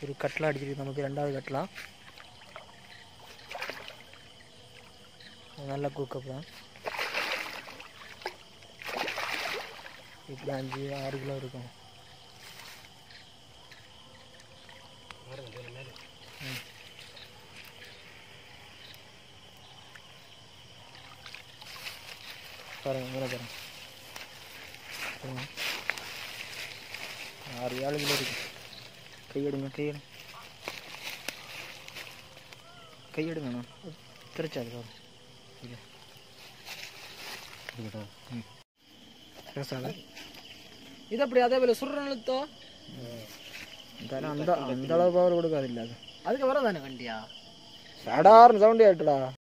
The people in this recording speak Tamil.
ஒரு கட்லா அடிச்சிருக்கு நமக்கு ரெண்டாவது கட்லா நல்ல குக்கப் தான் இப்படி அஞ்சு ஆறு கிலோ இருக்கும் ம். பாருங்க மேலே பாருங்க பாருங்க. ஆறு ஏழு கிலோ இருக்கு கையெடுங்க கையெடு கையெடுங்கண்ணா திருச்சாது பாரு இது ம் பேசாத இது அப்படி அதே போல சுடுற நிறுத்தோ എന്തായാലും அந்த அந்த அளவு பவர் கொடுக்காது இல்லை அது அதுக்கு வரதானே வண்டியா சடார்னு சவுண்ட் ஆயிட்டுடா